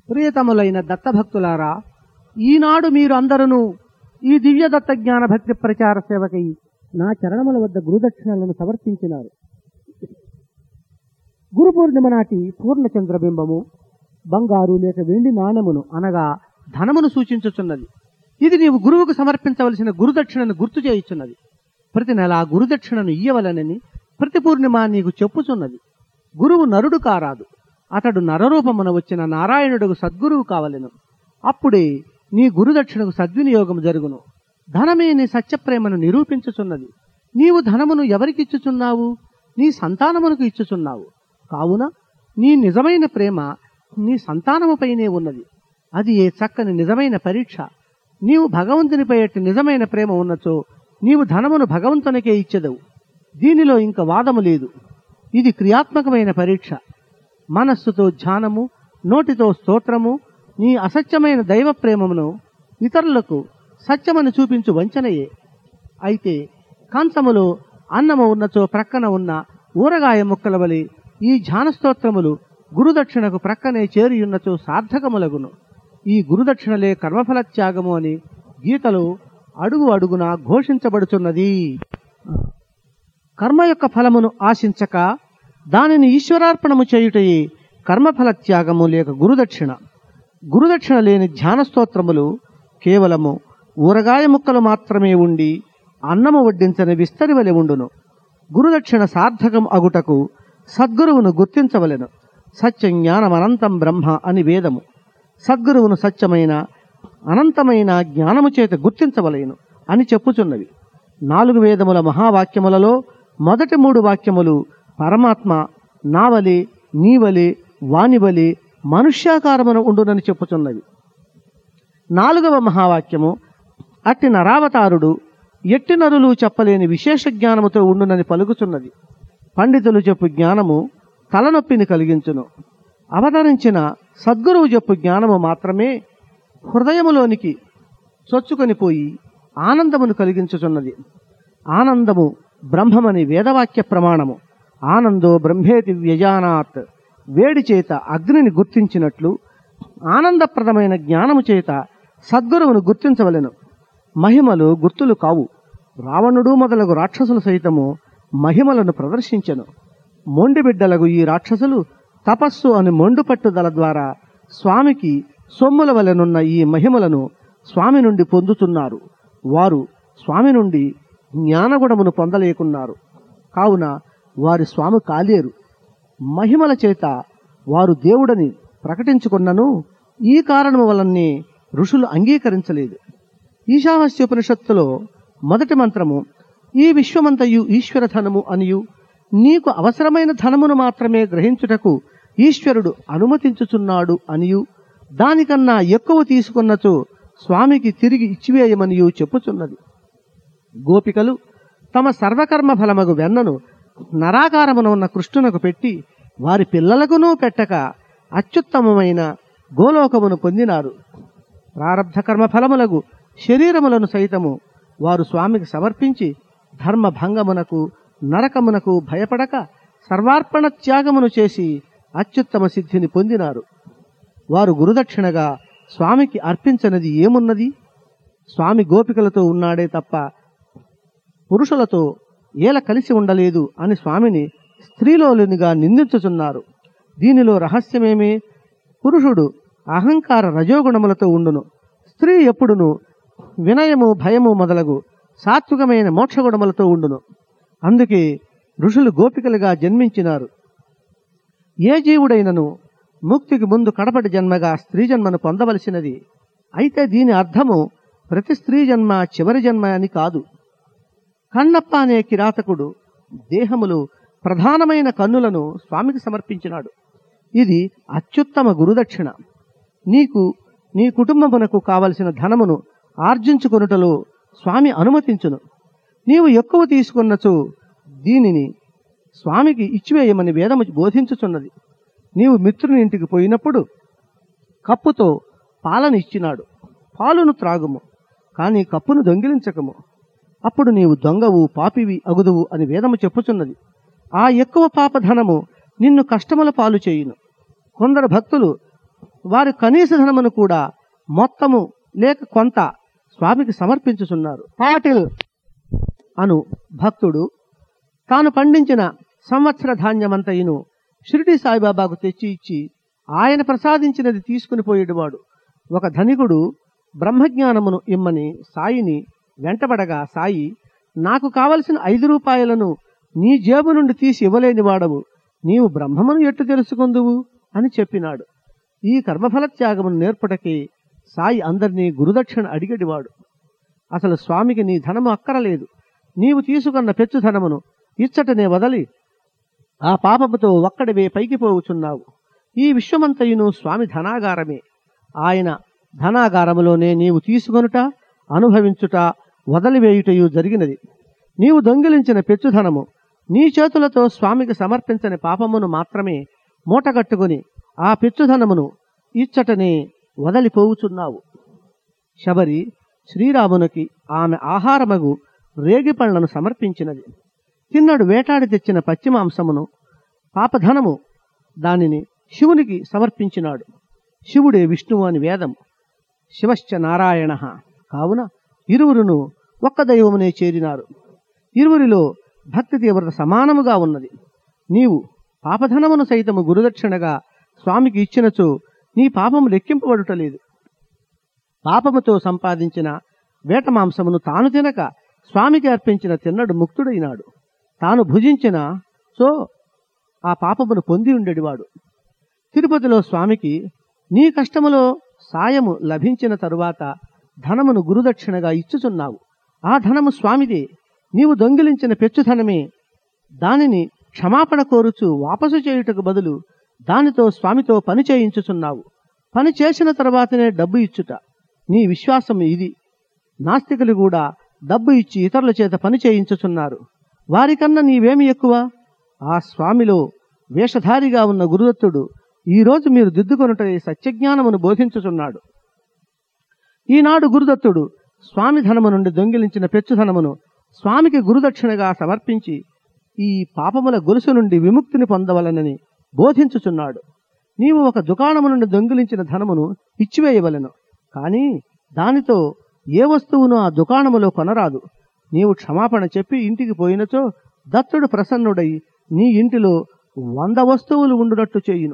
ప్రియతములైన దత్తభక్తులారా ఈనాడు మీరు అందరూ ఈ దివ్య దత్త జ్ఞాన భక్తి ప్రచార సేవకై నా చరణముల వద్ద గురుదక్షిణలను సమర్పించినారు గురు పూర్ణిమ నాటి పూర్ణ చంద్రబింబము బంగారు లేక వెండి నాణెమును అనగా ధనమును సూచించుచున్నది ఇది నీవు గురువుకు సమర్పించవలసిన గురుదక్షిణను గుర్తు చేయుచున్నది ప్రతి నెల గురుదక్షిణను ఇయ్యవలనని ప్రతి పూర్ణిమ నీకు చెప్పుచున్నది గురువు నరుడు కారాదు అతడు నరరూపమున వచ్చిన నారాయణుడుకు సద్గురువు కావలెను అప్పుడే నీ గురుదక్షిణకు సద్వినియోగం జరుగును ధనమే నీ సత్యప్రేమను నిరూపించుచున్నది నీవు ధనమును ఎవరికిచ్చుచున్నావు నీ సంతానమునకు ఇచ్చుచున్నావు కావున నీ నిజమైన ప్రేమ నీ సంతానముపైనే ఉన్నది అది ఏ చక్కని నిజమైన పరీక్ష నీవు భగవంతునిపై ఎట్టి నిజమైన ప్రేమ ఉన్నచో నీవు ధనమును భగవంతునికే ఇచ్చెదవు దీనిలో ఇంక వాదము లేదు ఇది క్రియాత్మకమైన పరీక్ష మనస్సుతో ధ్యానము నోటితో స్తోత్రము నీ అసత్యమైన దైవ ప్రేమమును ఇతరులకు సత్యమని చూపించు వంచనయే అయితే కంచములో అన్నము ఉన్నచో ప్రక్కన ఉన్న ఊరగాయ ముక్కల వలె ఈ ధ్యాన స్తోత్రములు గురుదక్షిణకు ప్రక్కనే చేరియున్నచో సార్థకములగును ఈ గురుదక్షిణలే కర్మఫల త్యాగము అని గీతలో అడుగు అడుగున ఘోషించబడుచున్నది కర్మ యొక్క ఫలమును ఆశించక దానిని ఈశ్వరార్పణము చేయుటయే కర్మఫల త్యాగము లేక గురుదక్షిణ గురుదక్షిణ లేని ధ్యాన స్తోత్రములు కేవలము ఊరగాయ ముక్కలు మాత్రమే ఉండి అన్నము వడ్డించని విస్తరి వలె ఉండును గురుదక్షిణ సార్థకం అగుటకు సద్గురువును గుర్తించవలెను సత్యం జ్ఞానం అనంతం బ్రహ్మ అని వేదము సద్గురువును సత్యమైన అనంతమైన జ్ఞానము చేత గుర్తించవలేను అని చెప్పుచున్నవి నాలుగు వేదముల మహావాక్యములలో మొదటి మూడు వాక్యములు పరమాత్మ నావలి నీవలి వానివలి మనుష్యాకారమును ఉండునని చెప్పుచున్నవి నాలుగవ మహావాక్యము అట్టి నరావతారుడు ఎట్టి నరులు చెప్పలేని విశేష జ్ఞానముతో ఉండునని పలుకుచున్నది పండితులు చెప్పు జ్ఞానము తలనొప్పిని కలిగించును అవతరించిన సద్గురువు చెప్పు జ్ఞానము మాత్రమే హృదయములోనికి చొచ్చుకొని పోయి ఆనందమును కలిగించుచున్నది ఆనందము బ్రహ్మమని వేదవాక్య ప్రమాణము ఆనందో బ్రహ్మేతి వ్యజానాత్ వేడి చేత అగ్నిని గుర్తించినట్లు ఆనందప్రదమైన జ్ఞానము చేత సద్గురువును గుర్తించవలెను మహిమలు గుర్తులు కావు రావణుడు మొదలగు రాక్షసులు సైతము మహిమలను ప్రదర్శించెను మొండి బిడ్డలకు ఈ రాక్షసులు తపస్సు అని మొండు పట్టుదల ద్వారా స్వామికి సొమ్ముల వలెనున్న ఈ మహిమలను స్వామి నుండి పొందుతున్నారు వారు స్వామి నుండి జ్ఞానగుణమును పొందలేకున్నారు కావున వారి స్వామి కాలేరు మహిమల చేత వారు దేవుడని ప్రకటించుకున్నను ఈ కారణము వలనే ఋషులు అంగీకరించలేదు ఈశావాస్యోపనిషత్తులో మొదటి మంత్రము ఈ విశ్వమంతయు ఈశ్వర ధనము అనియు నీకు అవసరమైన ధనమును మాత్రమే గ్రహించుటకు ఈశ్వరుడు అనుమతించుచున్నాడు అనియు దానికన్నా ఎక్కువ తీసుకున్నచో స్వామికి తిరిగి ఇచ్చివేయమనియు చెప్పుచున్నది గోపికలు తమ సర్వకర్మ ఫలమగు వెన్నను నరాకారమున ఉన్న కృష్ణునకు పెట్టి వారి పిల్లలకునూ పెట్టక అత్యుత్తమమైన గోలోకమును పొందినారు ప్రారబ్ధ కర్మ ఫలములగు శరీరములను సైతము వారు స్వామికి సమర్పించి ధర్మ భంగమునకు నరకమునకు భయపడక సర్వార్పణ త్యాగమును చేసి అత్యుత్తమ సిద్ధిని పొందినారు వారు గురుదక్షిణగా స్వామికి అర్పించనిది ఏమున్నది స్వామి గోపికలతో ఉన్నాడే తప్ప పురుషులతో ఏల కలిసి ఉండలేదు అని స్వామిని స్త్రీలోలునిగా నిందించుచున్నారు దీనిలో రహస్యమేమే పురుషుడు అహంకార రజోగుణములతో ఉండును స్త్రీ ఎప్పుడును వినయము భయము మొదలగు సాత్వికమైన మోక్షగుణములతో ఉండును అందుకే ఋషులు గోపికలుగా జన్మించినారు ఏ జీవుడైనను ముక్తికి ముందు కడపటి జన్మగా స్త్రీ జన్మను పొందవలసినది అయితే దీని అర్థము ప్రతి స్త్రీ జన్మ చివరి జన్మ అని కాదు కన్నప్ప అనే కిరాతకుడు దేహములు ప్రధానమైన కన్నులను స్వామికి సమర్పించినాడు ఇది అత్యుత్తమ గురుదక్షిణ నీకు నీ కుటుంబమునకు కావలసిన ధనమును ఆర్జించుకొనుటలో స్వామి అనుమతించును నీవు ఎక్కువ తీసుకున్నచో దీనిని స్వామికి ఇచ్చివేయమని వేదము బోధించుచున్నది నీవు మిత్రుని ఇంటికి పోయినప్పుడు కప్పుతో పాలను ఇచ్చినాడు పాలును త్రాగుము కానీ కప్పును దొంగిలించకము అప్పుడు నీవు దొంగవు పాపివి అగుదువు అని వేదము చెప్పుచున్నది ఆ ఎక్కువ పాపధనము నిన్ను కష్టముల పాలు చేయును కొందరు భక్తులు వారు కనీస ధనమును కూడా మొత్తము లేక కొంత స్వామికి సమర్పించుచున్నారు పాటిల్ అను భక్తుడు తాను పండించిన సంవత్సర ధాన్యమంతయును షిరిడి సాయిబాబాకు తెచ్చి ఇచ్చి ఆయన ప్రసాదించినది తీసుకుని పోయేటివాడు ఒక ధనికుడు బ్రహ్మజ్ఞానమును ఇమ్మని సాయిని వెంటబడగా సాయి నాకు కావలసిన ఐదు రూపాయలను నీ జేబు నుండి తీసి ఇవ్వలేని వాడవు నీవు బ్రహ్మమును ఎట్టు తెలుసుకుందువు అని చెప్పినాడు ఈ కర్మఫల త్యాగమును నేర్పటకి సాయి అందరినీ గురుదక్షిణ అడిగడివాడు అసలు స్వామికి నీ ధనము అక్కరలేదు నీవు తీసుకున్న పెచ్చు ధనమును ఇచ్చటనే వదలి ఆ పాపముతో ఒక్కడివే పైకి పోవుచున్నావు ఈ విశ్వమంతయును స్వామి ధనాగారమే ఆయన ధనాగారములోనే నీవు తీసుకొనుట అనుభవించుట వదిలివేయుటయు జరిగినది నీవు దొంగిలించిన పెచ్చుధనము నీ చేతులతో స్వామికి సమర్పించని పాపమును మాత్రమే మూటగట్టుకుని ఆ పెచ్చుధనమును ఇచ్చటనే వదలిపోవుచున్నావు శబరి శ్రీరామునికి ఆమె ఆహారమగు రేగి పళ్లను సమర్పించినది తిన్నడు వేటాడి తెచ్చిన పచ్చి మాంసమును పాపధనము దానిని శివునికి సమర్పించినాడు శివుడే విష్ణువు అని వేదం శివశ్చ నారాయణ కావున ఇరువురును ఒక్క దైవమునే చేరినారు ఇరువురిలో భక్తి తీవ్రత సమానముగా ఉన్నది నీవు పాపధనమును సైతము గురుదక్షిణగా స్వామికి ఇచ్చినచో నీ పాపము లెక్కింపబడుటలేదు పాపముతో సంపాదించిన వేట మాంసమును తాను తినక స్వామికి అర్పించిన తిన్నడు ముక్తుడైనాడు తాను భుజించిన సో ఆ పాపమును పొంది ఉండేవాడు తిరుపతిలో స్వామికి నీ కష్టములో సాయము లభించిన తరువాత ధనమును గురుదక్షిణగా ఇచ్చుచున్నావు ఆ ధనము స్వామిదే నీవు దొంగిలించిన పెచ్చుధనమే దానిని క్షమాపణ కోరుచు వాపసు చేయుటకు బదులు దానితో స్వామితో పని చేయించుచున్నావు పని చేసిన తర్వాతనే డబ్బు ఇచ్చుట నీ విశ్వాసం ఇది నాస్తికులు కూడా డబ్బు ఇచ్చి ఇతరుల చేత పని చేయించుచున్నారు వారికన్నా నీవేమి ఎక్కువ ఆ స్వామిలో వేషధారిగా ఉన్న గురుదత్తుడు ఈరోజు మీరు దిద్దుకొనుట సత్యజ్ఞానమును బోధించుచున్నాడు ఈనాడు గురుదత్తుడు స్వామి ధనము నుండి దొంగిలించిన పెచ్చుధనమును స్వామికి గురుదక్షిణగా సమర్పించి ఈ పాపముల గొలుసు నుండి విముక్తిని పొందవలనని బోధించుచున్నాడు నీవు ఒక దుకాణము నుండి దొంగిలించిన ధనమును ఇచ్చివేయవలెను కానీ దానితో ఏ వస్తువును ఆ దుకాణములో కొనరాదు నీవు క్షమాపణ చెప్పి ఇంటికి పోయినచో దత్తుడు ప్రసన్నుడై నీ ఇంటిలో వంద వస్తువులు ఉండునట్టు చేయును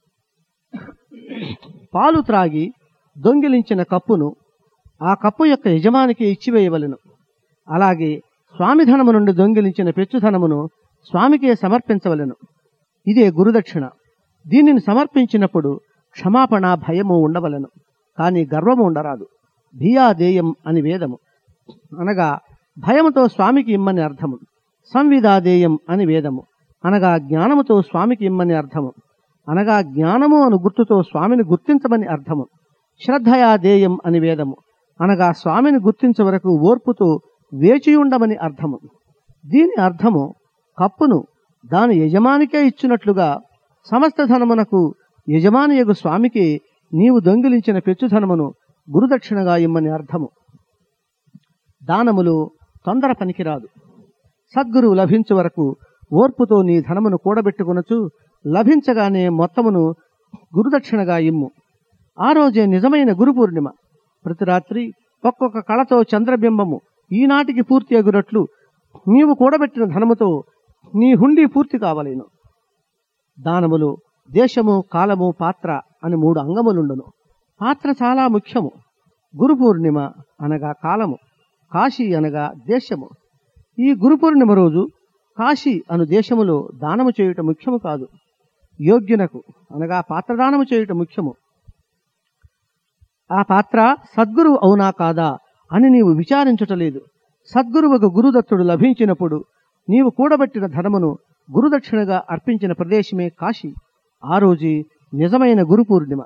పాలు త్రాగి దొంగిలించిన కప్పును ఆ కప్పు యొక్క యజమానికి ఇచ్చివేయవలెను అలాగే స్వామి ధనము నుండి దొంగిలించిన పెచ్చుధనమును స్వామికే సమర్పించవలెను ఇదే గురుదక్షిణ దీనిని సమర్పించినప్పుడు క్షమాపణ భయము ఉండవలెను కానీ గర్వము ఉండరాదు భియాదేయం అని వేదము అనగా భయముతో స్వామికి ఇమ్మని అర్థము సంవిదాదేయం అని వేదము అనగా జ్ఞానముతో స్వామికి ఇమ్మని అర్థము అనగా జ్ఞానము అను గుర్తుతో స్వామిని గుర్తించమని అర్థము శ్రద్ధయాదేయం అని వేదము అనగా స్వామిని గుర్తించే వరకు ఓర్పుతో వేచి ఉండమని అర్థము దీని అర్థము కప్పును దాని యజమానికే ఇచ్చినట్లుగా సమస్త ధనమునకు యజమానియగు స్వామికి నీవు దొంగిలించిన పెచ్చుధనమును గురుదక్షిణగా ఇమ్మని అర్థము దానములు తొందర పనికిరాదు సద్గురువు లభించే వరకు ఓర్పుతో నీ ధనమును కూడబెట్టుకొనచు లభించగానే మొత్తమును గురుదక్షిణగా ఇమ్ము ఆ రోజే నిజమైన గురు పూర్ణిమ ప్రతి రాత్రి ఒక్కొక్క కళతో చంద్రబింబము ఈనాటికి పూర్తి అగునట్లు నీవు కూడబెట్టిన ధనముతో నీ హుండీ పూర్తి కావలేను దానములు దేశము కాలము పాత్ర అని మూడు అంగములుండును పాత్ర చాలా ముఖ్యము గురు పూర్ణిమ అనగా కాలము కాశీ అనగా దేశము ఈ గురు పూర్ణిమ రోజు కాశీ అను దేశములో దానము చేయుట ముఖ్యము కాదు యోగ్యునకు అనగా పాత్రదానము చేయుట ముఖ్యము ఆ పాత్ర సద్గురువు అవునా కాదా అని నీవు విచారించుటలేదు సద్గురువుకు గురుదత్తుడు లభించినప్పుడు నీవు కూడబెట్టిన ధనమును గురుదక్షిణగా అర్పించిన ప్రదేశమే కాశీ ఆ రోజే నిజమైన గురు పూర్ణిమ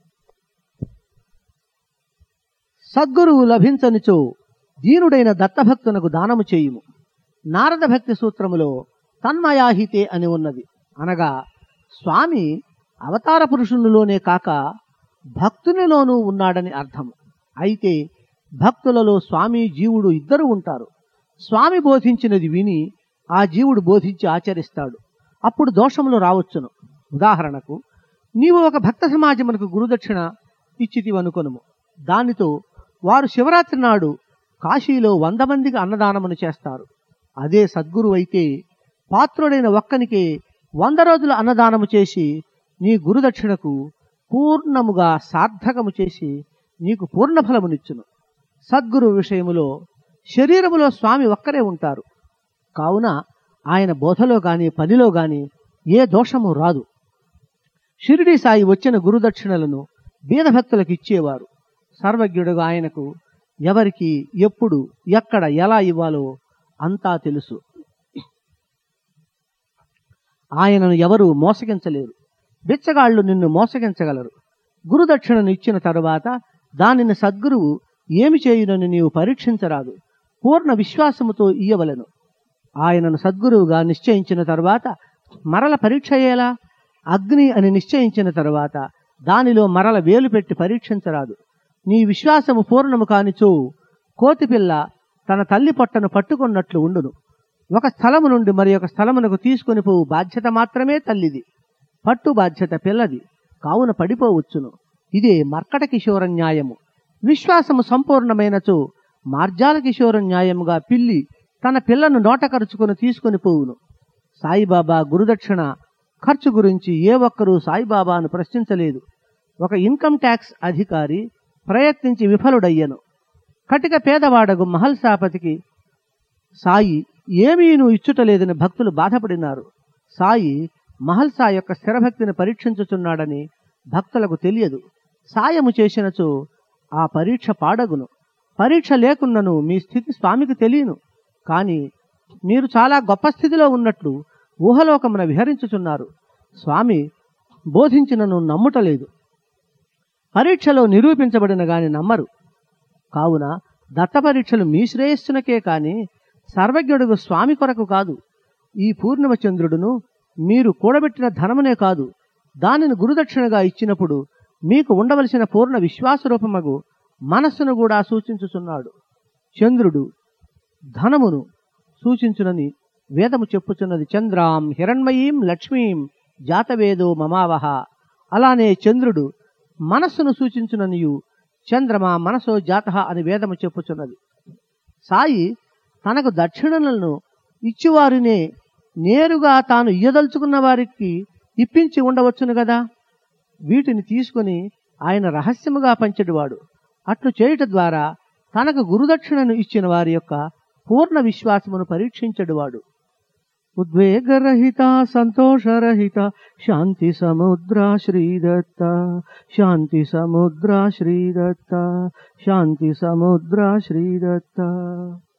సద్గురువు లభించనిచో దీనుడైన దత్తభక్తునకు దానము చేయుము నారద భక్తి సూత్రములో తన్మయాహితే అని ఉన్నది అనగా స్వామి అవతార పురుషునిలోనే కాక భక్తునిలోనూ ఉన్నాడని అర్థం అయితే భక్తులలో స్వామి జీవుడు ఇద్దరు ఉంటారు స్వామి బోధించినది విని ఆ జీవుడు బోధించి ఆచరిస్తాడు అప్పుడు దోషములు రావచ్చును ఉదాహరణకు నీవు ఒక భక్త సమాజమునకు గురుదక్షిణ ఇచ్చితివనుకొనుము దానితో వారు శివరాత్రి నాడు కాశీలో వంద మందికి అన్నదానమును చేస్తారు అదే సద్గురు అయితే పాత్రుడైన ఒక్కనికే వంద రోజుల అన్నదానము చేసి నీ గురుదక్షిణకు పూర్ణముగా సార్థకము చేసి నీకు పూర్ణ ఫలమునిచ్చును సద్గురు విషయములో శరీరములో స్వామి ఒక్కరే ఉంటారు కావున ఆయన బోధలో గాని పనిలో గాని ఏ దోషము రాదు షిరిడి సాయి వచ్చిన గురుదక్షిణలను బీదభక్తులకు ఇచ్చేవారు సర్వజ్ఞుడుగా ఆయనకు ఎవరికి ఎప్పుడు ఎక్కడ ఎలా ఇవ్వాలో అంతా తెలుసు ఆయనను ఎవరు మోసగించలేరు బిచ్చగాళ్ళు నిన్ను మోసగించగలరు గురుదక్షిణను ఇచ్చిన తరువాత దానిని సద్గురువు ఏమి చేయునని నీవు పరీక్షించరాదు పూర్ణ విశ్వాసముతో ఇయ్యవలను ఆయనను సద్గురువుగా నిశ్చయించిన తరువాత మరల పరీక్ష అయ్యేలా అగ్ని అని నిశ్చయించిన తరువాత దానిలో మరల వేలు పెట్టి పరీక్షించరాదు నీ విశ్వాసము పూర్ణము కానిచో కోతిపిల్ల తన తల్లి పొట్టను పట్టుకున్నట్లు ఉండును ఒక స్థలము నుండి మరి ఒక స్థలమునకు తీసుకొని పోవు బాధ్యత మాత్రమే తల్లిది పట్టు బాధ్యత పిల్లది కావున పడిపోవచ్చును ఇదే మర్కట కిశోర న్యాయము విశ్వాసము సంపూర్ణమైనచో మార్జాల కిశోర న్యాయముగా పిల్లి తన పిల్లను నోట ఖర్చుకొని తీసుకొని పోవును సాయిబాబా గురుదక్షిణ ఖర్చు గురించి ఏ ఒక్కరూ సాయిబాబాను ప్రశ్నించలేదు ఒక ఇన్కమ్ ట్యాక్స్ అధికారి ప్రయత్నించి విఫలుడయ్యను కటిక పేదవాడగు మహల్సాపతికి సాయి ఏమీ నువ్వు ఇచ్చుటలేదని భక్తులు బాధపడినారు సాయి మహల్సా యొక్క స్థిరభక్తిని పరీక్షించుచున్నాడని భక్తులకు తెలియదు సాయము చేసినచో ఆ పరీక్ష పాడగును పరీక్ష లేకున్నను మీ స్థితి స్వామికి తెలియను కానీ మీరు చాలా గొప్ప స్థితిలో ఉన్నట్లు ఊహలోకమున విహరించుచున్నారు స్వామి బోధించినను నమ్ముటలేదు పరీక్షలో నిరూపించబడిన గాని నమ్మరు కావున దత్త పరీక్షలు మీ శ్రేయస్సునకే కాని సర్వజ్ఞుడుగు స్వామి కొరకు కాదు ఈ పూర్ణిమ చంద్రుడును మీరు కూడబెట్టిన ధనమునే కాదు దానిని గురుదక్షిణగా ఇచ్చినప్పుడు మీకు ఉండవలసిన పూర్ణ విశ్వాసరూపమగు మనస్సును కూడా సూచించుచున్నాడు చంద్రుడు ధనమును సూచించునని వేదము చెప్పుచున్నది చంద్రాం హిరణ్మయీం లక్ష్మీం జాతవేదో మమావహ అలానే చంద్రుడు మనస్సును సూచించుననియు చంద్రమ మనసో జాత అని వేదము చెప్పుచున్నది సాయి తనకు దక్షిణలను ఇచ్చివారినే నేరుగా తాను ఇయ్యదలుచుకున్న వారికి ఇప్పించి ఉండవచ్చును కదా వీటిని తీసుకొని ఆయన రహస్యముగా పంచెడివాడు అట్లు చేయుట ద్వారా తనకు గురుదక్షిణను ఇచ్చిన వారి యొక్క పూర్ణ విశ్వాసమును పరీక్షించడువాడు ఉద్వేగరహిత సంతోషరహిత శాంతి సముద్ర శ్రీదత్త శాంతి సముద్ర శ్రీదత్త శాంతి సముద్ర శ్రీదత్త